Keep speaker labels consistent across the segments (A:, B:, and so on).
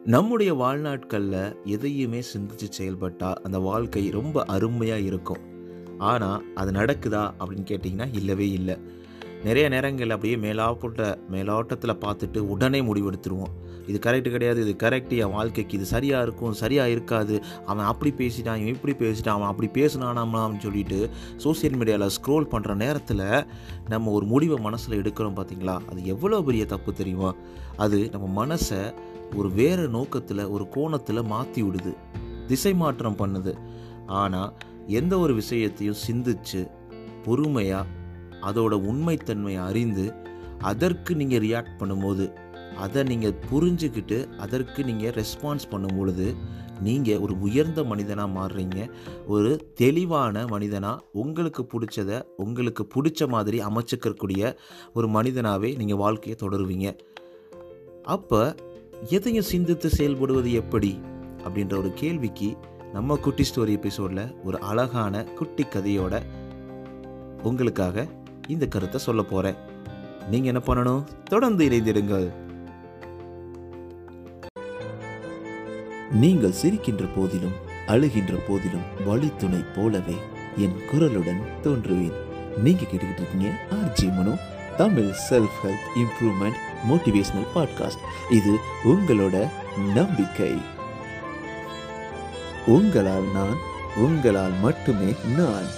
A: நம்முடைய வாழ்நாட்களில் எதையுமே சிந்திச்சு செயல்பட்டால் அந்த வாழ்க்கை ரொம்ப அருமையாக இருக்கும் ஆனால் அது நடக்குதா அப்படின்னு கேட்டிங்கன்னா இல்லவே இல்லை நிறைய நேரங்கள் அப்படியே மேலாப்பட்ட மேலோட்டத்தில் பார்த்துட்டு உடனே முடிவெடுத்துருவோம் இது கரெக்டு கிடையாது இது கரெக்டு என் வாழ்க்கைக்கு இது சரியாக இருக்கும் சரியாக இருக்காது அவன் அப்படி பேசிட்டான் இவன் இப்படி பேசிட்டான் அவன் அப்படி பேசினானாம்லாம் சொல்லிட்டு சோசியல் மீடியாவில் ஸ்க்ரோல் பண்ணுற நேரத்தில் நம்ம ஒரு முடிவை மனசில் எடுக்கிறோம் பார்த்தீங்களா அது எவ்வளோ பெரிய தப்பு தெரியுமா அது நம்ம மனசை ஒரு வேறு நோக்கத்தில் ஒரு கோணத்தில் மாற்றி விடுது திசை மாற்றம் பண்ணுது ஆனால் எந்த ஒரு விஷயத்தையும் சிந்திச்சு பொறுமையாக அதோட உண்மைத்தன்மையை அறிந்து அதற்கு நீங்கள் ரியாக்ட் பண்ணும்போது அதை நீங்கள் புரிஞ்சுக்கிட்டு அதற்கு நீங்கள் ரெஸ்பான்ஸ் பண்ணும் பொழுது நீங்கள் ஒரு உயர்ந்த மனிதனாக மாறுறீங்க ஒரு தெளிவான மனிதனாக உங்களுக்கு பிடிச்சதை உங்களுக்கு பிடிச்ச மாதிரி அமைச்சிக்கக்கூடிய ஒரு மனிதனாகவே நீங்கள் வாழ்க்கையை தொடருவீங்க அப்போ எதையும் சிந்தித்து செயல்படுவது எப்படி அப்படின்ற ஒரு கேள்விக்கு நம்ம குட்டி ஸ்டோரி எபிசோடில் ஒரு அழகான குட்டி கதையோட உங்களுக்காக இந்த கருத்தை சொல்ல போகிறேன் நீங்கள் என்ன பண்ணணும் தொடர்ந்து இணைந்திடுங்கள்
B: நீங்கள் சிரிக்கின்ற போதிலும் அழுகின்ற போதிலும் வழித்துணை போலவே என் குரலுடன் தோன்றுவேன் நீங்க கேட்டுக்கிட்டு இருக்கீங்க RJ Mano Tamil self help improvement motivational podcast இது உங்களோட நம்பிக்கை உங்களால் நான் உங்களால் மட்டுமே நான்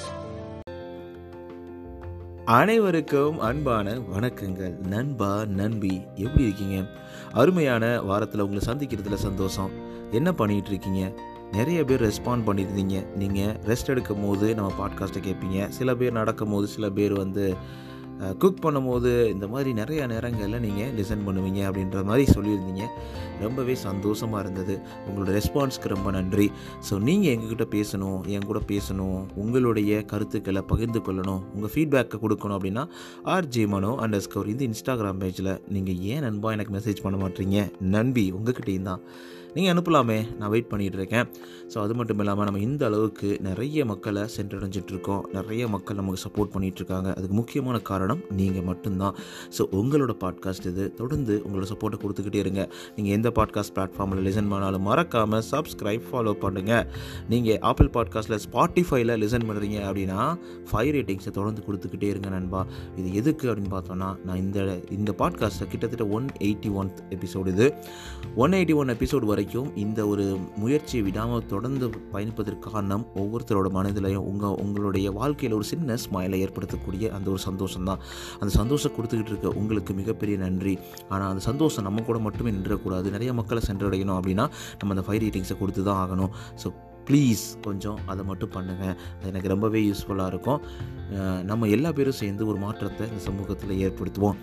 A: அனைவருக்கும் அன்பான வணக்கங்கள் நண்பா நண்பி எப்படி இருக்கீங்க அருமையான வாரத்தில் உங்களை சந்திக்கிறதுல சந்தோஷம் என்ன பண்ணிகிட்டு இருக்கீங்க நிறைய பேர் ரெஸ்பாண்ட் பண்ணியிருந்தீங்க நீங்கள் ரெஸ்ட் எடுக்கும் போது நம்ம பாட்காஸ்ட்டை கேட்பீங்க சில பேர் நடக்கும் போது சில பேர் வந்து குக் பண்ணும்போது இந்த மாதிரி நிறைய நேரங்களில் நீங்கள் லிசன் பண்ணுவீங்க அப்படின்ற மாதிரி சொல்லியிருந்தீங்க ரொம்பவே சந்தோஷமாக இருந்தது உங்களோட ரெஸ்பான்ஸ்க்கு ரொம்ப நன்றி ஸோ நீங்கள் எங்ககிட்ட பேசணும் என் கூட பேசணும் உங்களுடைய கருத்துக்களை பகிர்ந்து கொள்ளணும் உங்கள் ஃபீட்பேக்கை கொடுக்கணும் அப்படின்னா ஆர்ஜே மனோ அண்டர் ஸ்கோர் இந்த இன்ஸ்டாகிராம் பேஜில் நீங்கள் ஏன் நண்பா எனக்கு மெசேஜ் பண்ண மாட்டீங்க நண்பி உங்ககிட்டயும் தான் நீங்கள் அனுப்பலாமே நான் வெயிட் பண்ணிகிட்டு இருக்கேன் ஸோ அது மட்டும் இல்லாமல் நம்ம இந்த அளவுக்கு நிறைய மக்களை சென்றடைஞ்சிட்டு இருக்கோம் நிறைய மக்கள் நமக்கு சப்போர்ட் பண்ணிகிட்டு இருக்காங்க அதுக்கு முக்கியமான காரணம் நீங்கள் மட்டும்தான் ஸோ உங்களோட பாட்காஸ்ட் இது தொடர்ந்து உங்களோட சப்போர்ட்டை கொடுத்துக்கிட்டே இருங்க நீங்கள் எந்த பாட்காஸ்ட் பிளாட்ஃபார்மில் லிசன் பண்ணாலும் மறக்காமல் சப்ஸ்கிரைப் ஃபாலோ பண்ணுங்கள் நீங்கள் ஆப்பிள் பாட்காஸ்ட்டில் ஸ்பாட்டிஃபைல லிசன் பண்ணுறீங்க அப்படின்னா ஃபைவ் ரேட்டிங்ஸை தொடர்ந்து கொடுத்துக்கிட்டே இருங்க நண்பா இது எதுக்கு அப்படின்னு பார்த்தோன்னா நான் இந்த இந்த பாட்காஸ்ட்டை கிட்டத்தட்ட ஒன் எயிட்டி ஒன் எபிசோடு இது ஒன் எயிட்டி ஒன் எபிசோடு வரைக்கும் இந்த ஒரு முயற்சியை விடாமல் தொடர்ந்து பயணிப்பதற்கு காரணம் ஒவ்வொருத்தரோட மனதிலையும் உங்கள் உங்களுடைய வாழ்க்கையில் ஒரு சின்ன ஸ்மைலை ஏற்படுத்தக்கூடிய அந்த ஒரு சந்தோஷம் தான் அந்த சந்தோஷம் கொடுத்துக்கிட்டு இருக்க உங்களுக்கு மிகப்பெரிய நன்றி ஆனால் அந்த சந்தோஷம் நம்ம கூட மட்டுமே நின்றக்கூடாது நிறைய மக்களை சென்றடையணும் அப்படின்னா நம்ம அந்த ஃபைவ் ரேட்டிங்ஸை கொடுத்து தான் ஆகணும் ஸோ ப்ளீஸ் கொஞ்சம் அதை மட்டும் பண்ணுங்கள் அது எனக்கு ரொம்பவே யூஸ்ஃபுல்லாக இருக்கும் நம்ம எல்லா பேரும் சேர்ந்து ஒரு மாற்றத்தை இந்த சமூகத்தில் ஏற்படுத்துவோம்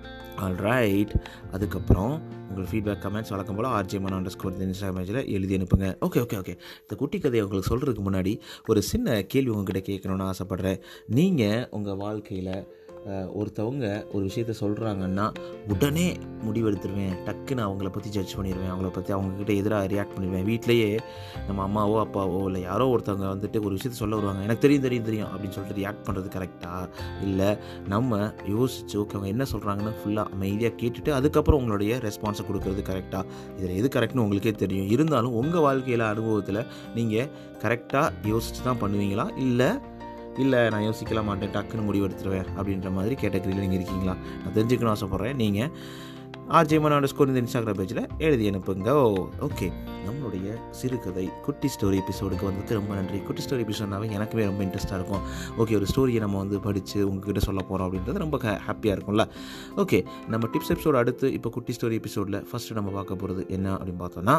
A: ஆல் ரைட் அதுக்கப்புறம் உங்கள் ஃபீட்பேக் கமெண்ட்ஸ் வழக்கம் போல் ஆர்ஜே மன் அண்டர் ஸ்கோர் இன்ஸ்டாகிராம் பேஜில் எழுதி அனுப்புங்க ஓகே ஓகே ஓகே இந்த குட்டி கதையை உங்களுக்கு சொல்கிறதுக்கு முன்னாடி ஒரு சின்ன கேள்வி உங்ககிட்ட கேட்கணுன்னு ஆசைப்பட்றேன் நீங்கள் உங்கள் வாழ்க்கையில் ஒருத்தவங்க ஒரு விஷயத்த சொல்கிறாங்கன்னா உடனே முடிவெடுத்துருவேன் டக்குன்னு அவங்கள பற்றி ஜட்ஜ் பண்ணிடுவேன் அவங்கள பற்றி அவங்கக்கிட்ட எதிராக ரியாக்ட் பண்ணிடுவேன் வீட்லேயே நம்ம அம்மாவோ அப்பாவோ இல்லை யாரோ ஒருத்தவங்க வந்துட்டு ஒரு விஷயத்த சொல்ல வருவாங்க எனக்கு தெரியும் தெரியும் தெரியும் அப்படின்னு சொல்லிட்டு ரியாக்ட் பண்ணுறது கரெக்டாக இல்லை நம்ம யோசிச்சு ஓகே அவங்க என்ன சொல்கிறாங்கன்னு ஃபுல்லாக அமைதியாக கேட்டுட்டு அதுக்கப்புறம் உங்களுடைய ரெஸ்பான்ஸை கொடுக்கறது கரெக்டாக இதில் எது கரெக்ட்னு உங்களுக்கே தெரியும் இருந்தாலும் உங்கள் வாழ்க்கையில் அனுபவத்தில் நீங்கள் கரெக்டாக யோசித்து தான் பண்ணுவீங்களா இல்லை இல்லை நான் யோசிக்கல மாட்டேன் டக்குன்னு முடிவு எடுத்துருவேன் அப்படின்ற மாதிரி கேட்டகரியில் நீங்கள் இருக்கீங்களா நான் தெரிஞ்சுக்கணும் ஆசைப்பட்றேன் நீங்கள் ஆர்ஜே மனோட ஸ்கோர் இந்த இன்ஸ்டாகிராம் பேஜில் எழுதி அனுப்புங்க ஓ ஓகே நம்மளுடைய சிறுகதை குட்டி ஸ்டோரி எபிசோடுக்கு வந்துட்டு ரொம்ப நன்றி குட்டி ஸ்டோரி எபிசோட்னாவே எனக்குமே ரொம்ப இன்ட்ரெஸ்ட்டாக இருக்கும் ஓகே ஒரு ஸ்டோரியை நம்ம வந்து படித்து உங்ககிட்ட சொல்ல போகிறோம் அப்படின்றது ரொம்ப ஹாப்பியாக இருக்கும்ல ஓகே நம்ம டிப்ஸ் எபிசோடு அடுத்து இப்போ குட்டி ஸ்டோரி எபிசோடில் ஃபஸ்ட்டு நம்ம பார்க்க போகிறது என்ன அப்படின்னு பார்த்தோன்னா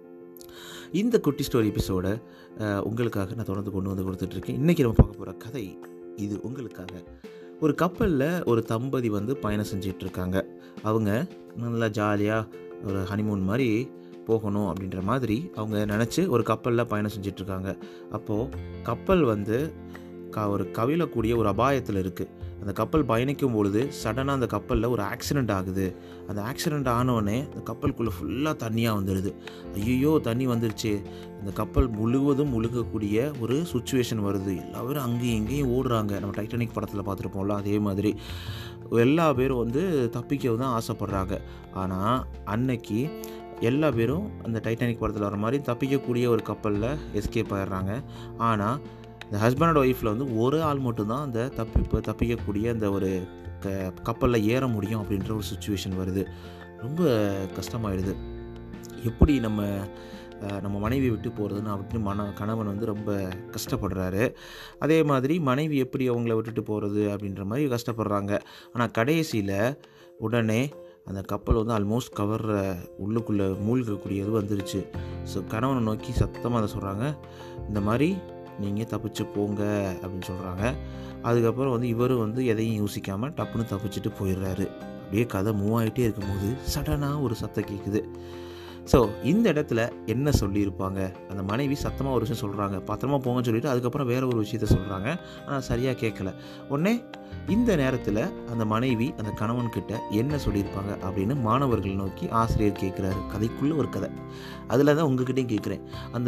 A: இந்த குட்டி ஸ்டோரி எபிசோடை உங்களுக்காக நான் தொடர்ந்து கொண்டு வந்து கொடுத்துட்ருக்கேன் இன்றைக்கி நம்ம பார்க்க போகிற கதை இது உங்களுக்காக ஒரு கப்பலில் ஒரு தம்பதி வந்து பயணம் செஞ்சிட்ருக்காங்க அவங்க நல்லா ஜாலியாக ஒரு ஹனிமூன் மாதிரி போகணும் அப்படின்ற மாதிரி அவங்க நினச்சி ஒரு கப்பலில் பயணம் செஞ்சிட்ருக்காங்க அப்போது கப்பல் வந்து க ஒரு கவிழக்கூடிய ஒரு அபாயத்தில் இருக்குது அந்த கப்பல் பயணிக்கும் பொழுது சடனாக அந்த கப்பலில் ஒரு ஆக்சிடெண்ட் ஆகுது அந்த ஆக்சிடெண்ட் ஆனோடனே அந்த கப்பலுக்குள்ளே ஃபுல்லாக தண்ணியாக வந்துடுது ஐயோ தண்ணி வந்துருச்சு அந்த கப்பல் முழுவதும் முழுகக்கூடிய ஒரு சுச்சுவேஷன் வருது எல்லாரும் அங்கேயும் இங்கேயும் ஓடுறாங்க நம்ம டைட்டானிக் படத்தில் பார்த்துருப்போம்ல அதே மாதிரி எல்லா பேரும் வந்து தப்பிக்க தான் ஆசைப்படுறாங்க ஆனால் அன்னைக்கு எல்லா பேரும் அந்த டைட்டானிக் படத்தில் வர மாதிரி தப்பிக்கக்கூடிய ஒரு கப்பலில் எஸ்கேப் ஆயிடுறாங்க ஆனால் இந்த ஹஸ்பண்ட் அண்ட் ஒய்ஃபில் வந்து ஒரு ஆள் மட்டும்தான் அந்த தப்பி தப்பிக்கக்கூடிய அந்த ஒரு க கப்பலில் ஏற முடியும் அப்படின்ற ஒரு சுச்சுவேஷன் வருது ரொம்ப கஷ்டமாயிடுது எப்படி நம்ம அஹ், நம்ம மனைவி விட்டு போகிறதுன்னு அப்படின்னு மன கணவன் வந்து ரொம்ப கஷ்டப்படுறாரு அதே மாதிரி மனைவி எப்படி அவங்கள விட்டுட்டு போகிறது அப்படின்ற மாதிரி கஷ்டப்படுறாங்க ஆனால் கடைசியில் உடனே அந்த கப்பல் வந்து ஆல்மோஸ்ட் கவர்ற உள்ளுக்குள்ளே மூழ்கக்கூடியது வந்துருச்சு ஸோ கணவனை நோக்கி சத்தமாக அதை சொல்கிறாங்க இந்த மாதிரி நீங்கள் தப்பிச்சு போங்க அப்படின்னு சொல்கிறாங்க அதுக்கப்புறம் வந்து இவரும் வந்து எதையும் யோசிக்காமல் டப்புன்னு தப்பிச்சுட்டு போயிடுறாரு அப்படியே கதை மூவ் ஆகிட்டே இருக்கும்போது சடனாக ஒரு சத்தம் கேட்குது ஸோ இந்த இடத்துல என்ன சொல்லியிருப்பாங்க அந்த மனைவி சத்தமாக ஒரு விஷயம் சொல்கிறாங்க பத்திரமா போங்கன்னு சொல்லிட்டு அதுக்கப்புறம் வேற ஒரு விஷயத்த சொல்கிறாங்க ஆனால் சரியாக கேட்கல உடனே இந்த நேரத்தில் அந்த மனைவி அந்த கணவன்கிட்ட என்ன சொல்லியிருப்பாங்க அப்படின்னு மாணவர்கள் நோக்கி ஆசிரியர் கேட்குறாரு கதைக்குள்ளே ஒரு கதை அதில் தான் உங்ககிட்டயும் கேட்குறேன் அந்த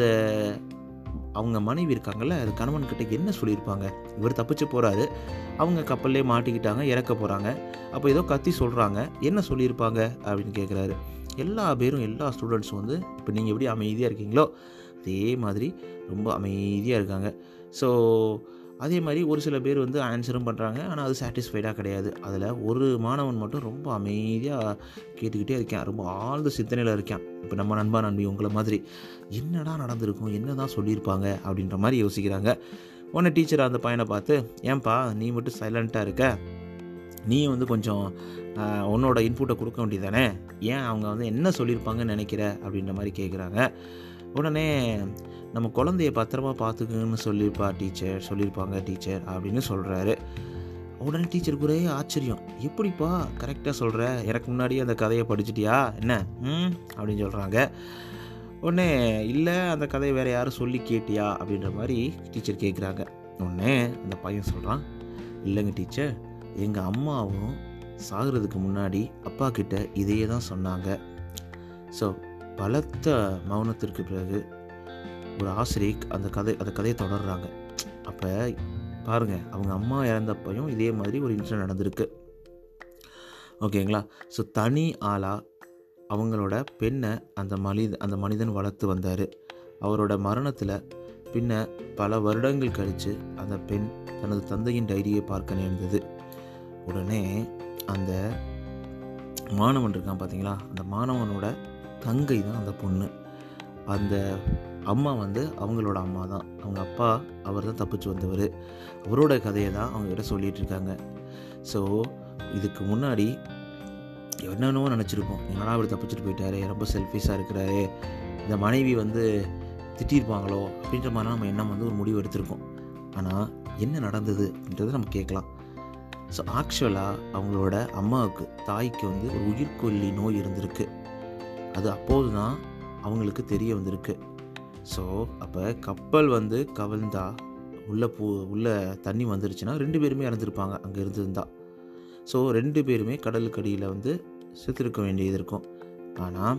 A: அவங்க மனைவி இருக்காங்கல்ல அது கணவன்கிட்ட என்ன சொல்லியிருப்பாங்க இவர் தப்பிச்சு போகிறாரு அவங்க கப்பல்லே மாட்டிக்கிட்டாங்க இறக்க போகிறாங்க அப்போ ஏதோ கத்தி சொல்கிறாங்க என்ன சொல்லியிருப்பாங்க அப்படின்னு கேட்குறாரு எல்லா பேரும் எல்லா ஸ்டூடெண்ட்ஸும் வந்து இப்போ நீங்கள் எப்படி அமைதியாக இருக்கீங்களோ அதே மாதிரி ரொம்ப அமைதியாக இருக்காங்க ஸோ அதே மாதிரி ஒரு சில பேர் வந்து ஆன்சரும் பண்ணுறாங்க ஆனால் அது சாட்டிஸ்ஃபைடாக கிடையாது அதில் ஒரு மாணவன் மட்டும் ரொம்ப அமைதியாக கேட்டுக்கிட்டே இருக்கேன் ரொம்ப ஆழ்ந்த சிந்தனையில் இருக்கேன் இப்போ நம்ம நண்பா நண்பி உங்களை மாதிரி என்னடா நடந்திருக்கும் என்ன தான் சொல்லியிருப்பாங்க அப்படின்ற மாதிரி யோசிக்கிறாங்க உடனே டீச்சர் அந்த பையனை பார்த்து ஏன்பா நீ மட்டும் சைலண்ட்டாக இருக்க நீ வந்து கொஞ்சம் ஆஹ், உன்னோட இன்புட்டை கொடுக்க வேண்டியதானே ஏன் அவங்க வந்து என்ன சொல்லியிருப்பாங்கன்னு நினைக்கிற அப்படின்ற மாதிரி கேட்குறாங்க உடனே நம்ம குழந்தைய பத்திரமா பார்த்துக்குன்னு சொல்லியிருப்பா டீச்சர் சொல்லியிருப்பாங்க டீச்சர் அப்படின்னு சொல்கிறாரு உடனே டீச்சருக்கு ஒரே ஆச்சரியம் எப்படிப்பா கரெக்டாக சொல்கிற எனக்கு முன்னாடியே அந்த கதையை படிச்சிட்டியா என்ன ம் அப்படின்னு சொல்கிறாங்க உடனே இல்லை அந்த கதையை வேறு யாரும் சொல்லி கேட்டியா அப்படின்ற மாதிரி டீச்சர் கேட்குறாங்க உடனே அந்த பையன் சொல்கிறான் இல்லைங்க டீச்சர் எங்கள் அம்மாவும் சாகிறதுக்கு முன்னாடி அப்பா கிட்ட இதையே தான் சொன்னாங்க ஸோ பலத்த மௌனத்திற்கு பிறகு ஒரு ஆசிரியர் அந்த கதை அந்த கதையை தொடர்றாங்க அப்போ பாருங்கள் அவங்க அம்மா இறந்தப்பையும் இதே மாதிரி ஒரு இன்சிடென்ட் நடந்திருக்கு ஓகேங்களா ஸோ தனி ஆளாக அவங்களோட பெண்ணை அந்த மனித அந்த மனிதன் வளர்த்து வந்தார் அவரோட மரணத்தில் பின்ன பல வருடங்கள் கழித்து அந்த பெண் தனது தந்தையின் டைரியை பார்க்க நேர்ந்தது உடனே அந்த மாணவன் இருக்கான் பார்த்தீங்களா அந்த மாணவனோட தங்கை தான் அந்த பொண்ணு அந்த அம்மா வந்து அவங்களோட அம்மா தான் அவங்க அப்பா அவர் தான் தப்பிச்சு வந்தவர் அவரோட கதையை தான் அவங்ககிட்ட சொல்லிட்டு இருக்காங்க ஸோ இதுக்கு முன்னாடி என்னென்னவோ நினச்சிருப்போம் என்னடா அவர் தப்பிச்சுட்டு போயிட்டாரு ரொம்ப செல்ஃபிஷாக இருக்கிறாரு இந்த மனைவி வந்து திட்டியிருப்பாங்களோ அப்படின்ற மாதிரி நம்ம எண்ணம் வந்து ஒரு முடிவு எடுத்திருக்கோம் ஆனால் என்ன நடந்தது அப்படின்றத நம்ம கேட்கலாம் ஸோ ஆக்சுவலாக அவங்களோட அம்மாவுக்கு தாய்க்கு வந்து ஒரு உயிர்கொல்லி நோய் இருந்திருக்கு அது அப்போது தான் அவங்களுக்கு தெரிய வந்திருக்கு ஸோ அப்போ கப்பல் வந்து கவிழ்ந்தா உள்ள பூ உள்ள தண்ணி வந்துருச்சுன்னா ரெண்டு பேருமே இறந்துருப்பாங்க அங்கே இருந்திருந்தா ஸோ ரெண்டு பேருமே கடலுக்கு அடியில் வந்து செத்துருக்க வேண்டியது இருக்கும் ஆனால்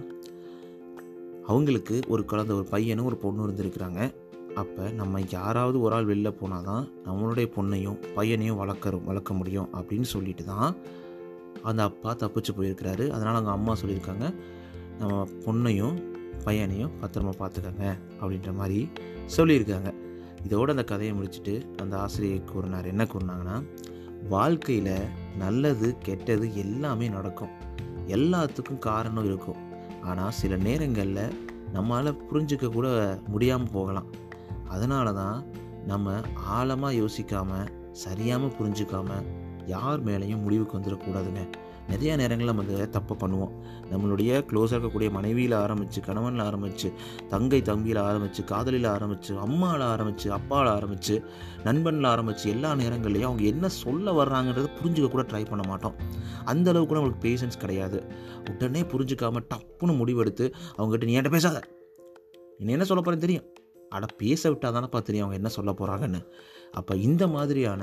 A: அவங்களுக்கு ஒரு குழந்தை ஒரு பையனும் ஒரு பொண்ணும் இருந்திருக்கிறாங்க அப்போ நம்ம யாராவது ஒரு ஆள் வெளில போனால் தான் நம்மளுடைய பொண்ணையும் பையனையும் வளர்க்குறோம் வளர்க்க முடியும் அப்படின்னு சொல்லிட்டு தான் அந்த அப்பா தப்பிச்சு போயிருக்கிறாரு அதனால் அவங்க அம்மா சொல்லியிருக்காங்க நம்ம பொண்ணையும் பையனையும் பத்திரமா பார்த்துக்கங்க அப்படின்ற மாதிரி சொல்லியிருக்காங்க இதோட அந்த கதையை முடிச்சுட்டு அந்த ஆசிரியர் கூறினார் என்ன கூறினாங்கன்னா வாழ்க்கையில் நல்லது கெட்டது எல்லாமே நடக்கும் எல்லாத்துக்கும் காரணம் இருக்கும் ஆனால் சில நேரங்களில் நம்மளால் புரிஞ்சிக்க கூட முடியாமல் போகலாம் அதனால தான் நம்ம ஆழமாக யோசிக்காமல் சரியாமல் புரிஞ்சுக்காம யார் மேலேயும் முடிவுக்கு வந்துடக்கூடாதுங்க நிறைய நேரங்களில் நம்ம இந்த தப்பை பண்ணுவோம் நம்மளுடைய க்ளோஸாக இருக்கக்கூடிய மனைவியில் ஆரம்பித்து கணவனில் ஆரம்பித்து தங்கை தம்பியில் ஆரம்பித்து காதலில் ஆரம்பித்து அம்மாவில் ஆரம்பித்து அப்பாவில் ஆரம்பித்து நண்பனில் ஆரம்பித்து எல்லா நேரங்கள்லையும் அவங்க என்ன சொல்ல வர்றாங்கன்றதை புரிஞ்சுக்க கூட ட்ரை பண்ண மாட்டோம் அந்த அளவுக்கு கூட நம்மளுக்கு பேஷன்ஸ் கிடையாது உடனே புரிஞ்சுக்காம டப்புன்னு முடிவெடுத்து அவங்ககிட்ட நீ என்கிட்ட பேசாத நீ என்ன சொல்ல போகிறேன்னு தெரியும் அட பேச விட்டால் தானப்பா தெரியும் அவங்க என்ன சொல்ல போகிறாங்கன்னு அப்போ இந்த மாதிரியான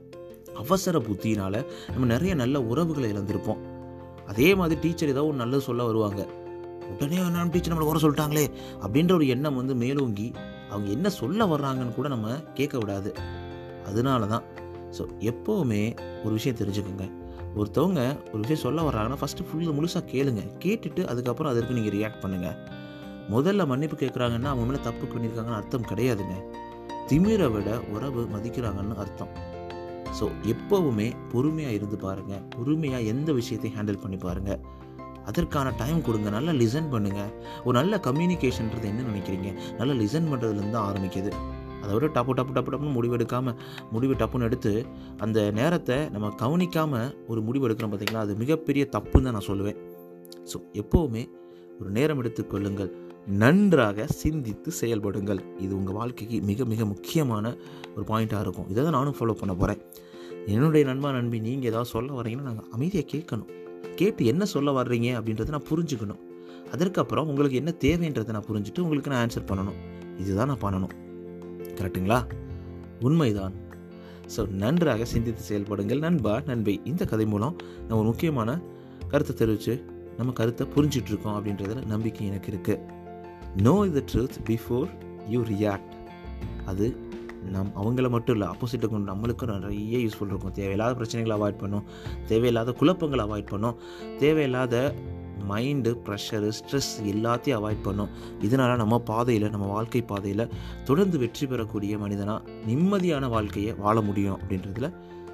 A: அவசர புத்தியினால் நம்ம நிறைய நல்ல உறவுகளை இழந்திருப்போம் அதே மாதிரி டீச்சர் ஏதோ ஒரு நல்லது சொல்ல வருவாங்க உடனே என்ன டீச்சர் நம்மளை குறை சொல்லிட்டாங்களே அப்படின்ற ஒரு எண்ணம் வந்து மேலோங்கி அவங்க என்ன சொல்ல வர்றாங்கன்னு கூட நம்ம கேட்க விடாது அதனால தான் ஸோ எப்போவுமே ஒரு விஷயம் தெரிஞ்சுக்கோங்க ஒருத்தவங்க ஒரு விஷயம் சொல்ல வர்றாங்கன்னா ஃபஸ்ட்டு ஃபுல்லு முழுசாக கேளுங்க கேட்டுட்டு அதுக்கப்புறம் அதற்கு நீங்கள் ரியாக்ட் பண்ணுங்கள் முதல்ல மன்னிப்பு கேட்குறாங்கன்னா அவங்க மேலே தப்பு பண்ணியிருக்காங்கன்னு அர்த்தம் கிடையாதுங்க திமிரை விட உறவு மதிக்கிறாங்கன்னு அர்த்தம் ஸோ எப்போவுமே பொறுமையாக இருந்து பாருங்கள் பொறுமையாக எந்த விஷயத்தையும் ஹேண்டில் பண்ணி பாருங்கள் அதற்கான டைம் கொடுங்க நல்லா லிசன் பண்ணுங்கள் ஒரு நல்ல கம்யூனிகேஷன்ன்றது என்ன நினைக்கிறீங்க நல்லா லிசன் பண்ணுறதுலேருந்து தான் ஆரம்பிக்குது அதை விட டப்பு டப்பு டப்பு டப்புன்னு முடிவு எடுக்காமல் முடிவு டப்புன்னு எடுத்து அந்த நேரத்தை நம்ம கவனிக்காமல் ஒரு முடிவு எடுக்கிறோம் பார்த்தீங்களா அது மிகப்பெரிய தப்புன்னு தான் நான் சொல்லுவேன் ஸோ எப்போவுமே ஒரு நேரம் எடுத்துக்கொள்ளுங்கள் நன்றாக சிந்தித்து செயல்படுங்கள் இது உங்கள் வாழ்க்கைக்கு மிக மிக முக்கியமான ஒரு பாயிண்ட்டாக இருக்கும் இதை தான் நானும் ஃபாலோ பண்ண போகிறேன் என்னுடைய நண்பா நண்பி நீங்கள் ஏதாவது சொல்ல வர்றீங்கன்னா நாங்கள் அமைதியாக கேட்கணும் கேட்டு என்ன சொல்ல வர்றீங்க அப்படின்றத நான் புரிஞ்சுக்கணும் அதற்கப்புறம் உங்களுக்கு என்ன தேவைன்றதை நான் புரிஞ்சுட்டு உங்களுக்கு நான் ஆன்சர் பண்ணணும் இதுதான் நான் பண்ணணும் கரெக்டுங்களா உண்மைதான் ஸோ நன்றாக சிந்தித்து செயல்படுங்கள் நண்பா நண்பை இந்த கதை மூலம் நான் ஒரு முக்கியமான கருத்தை தெரிவித்து நம்ம கருத்தை புரிஞ்சிட்டு இருக்கோம் அப்படின்றதுல நம்பிக்கை எனக்கு இருக்குது know the truth before you react அது நம் அவங்கள மட்டும் இல்லை ஆப்போசிட்டை கொண்டு நம்மளுக்கும் நிறைய யூஸ்ஃபுல் இருக்கும் தேவையில்லாத பிரச்சனைகளை அவாய்ட் பண்ணும் தேவையில்லாத குழப்பங்களை அவாய்ட் பண்ணும் தேவையில்லாத மைண்டு ப்ரெஷரு ஸ்ட்ரெஸ் எல்லாத்தையும் அவாய்ட் பண்ணும் இதனால் நம்ம பாதையில் நம்ம வாழ்க்கை பாதையில் தொடர்ந்து வெற்றி பெறக்கூடிய மனிதனாக நிம்மதியான வாழ்க்கையை வாழ முடியும் அப்படின்றதுல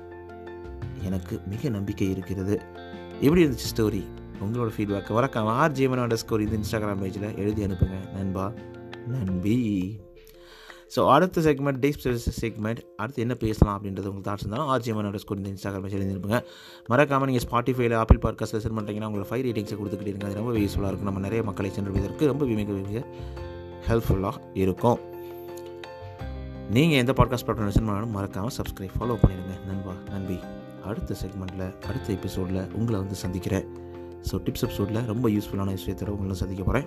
A: எனக்கு மிக நம்பிக்கை இருக்கிறது எப்படி இருந்துச்சு ஸ்டோரி உங்களோட ஃபீட்பேக்கை வரக்காம ஆர் ஜேமன் அண்டர் ஸ்கோர் இந்த இன்ஸ்டாகிராம் பேஜில் எழுதி அனுப்புங்க நண்பா நன்பி ஸோ அடுத்த செக்மெண்ட் டே ஸ்பெஷல் செக்மெண்ட் அடுத்து என்ன பேசலாம் அப்படின்றது உங்களுக்கு தாட்ஸ் இருந்தாலும் ஆர்ஜிஎம் அண்டர் ஸ்கோர் இந்த இன்ஸ்டாகிராம் பேஜ் எழுதி அனுப்புங்க மறக்காமல் நீங்கள் ஸ்பாட்டிஃபைல ஆப்பிள் பாட்காஸ்ட் லிசன் பண்ணுறீங்கன்னா உங்களுக்கு ஃபைவ் ரேட்டிங்ஸை கொடுத்துக்கிட்டு இருங்க அது ரொம்ப யூஸ்ஃபுல்லாக இருக்கும் நம்ம நிறைய மக்களை சென்றதற்கு ரொம்ப மிக மிக ஹெல்ப்ஃபுல்லாக இருக்கும் நீங்கள் எந்த பாட்காஸ்ட் பிளாட்ஃபார்ம் லிசன் பண்ணாலும் மறக்காமல் சப்ஸ்கிரைப் ஃபாலோ பண்ணிடுங்க நண்பா நன்பி அடுத்த செக்மெண்ட்டில் அடுத்த எபிசோடில் உங்களை வந்து சந்திக்கிறேன் ஸோ டிப்ஸ் எபிசோடில் ரொம்ப யூஸ்ஃபுல்லான விஷயத்தோட உங்களை சந்திக்க போகிறேன்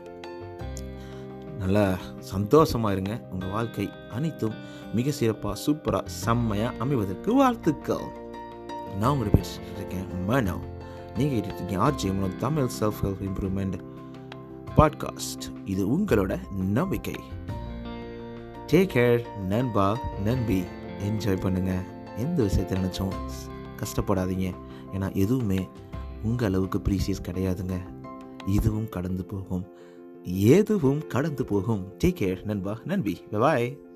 A: நல்லா சந்தோஷமாக இருங்க உங்கள் வாழ்க்கை அனைத்தும் மிக சிறப்பாக சூப்பராக செம்மையாக அமைவதற்கு வாழ்த்துக்கள் நான் உங்களை பேசிட்டு இருக்கேன் மனோ நீங்கள் இருக்கீங்க RJ Mano Tamil self help improvement podcast இது உங்களோட நம்பிக்கை டேக் கேர் நண்பா நன்பி என்ஜாய் பண்ணுங்கள் எந்த விஷயத்தை நினச்சோம் கஷ்டப்படாதீங்க ஏன்னா எதுவுமே உங்கள் அளவுக்கு ப்ரீசியஸ் கிடையாதுங்க இதுவும் கடந்து போகும் எதுவும் கடந்து போகும் டேக் கேர் நண்பா நன்பி பாய்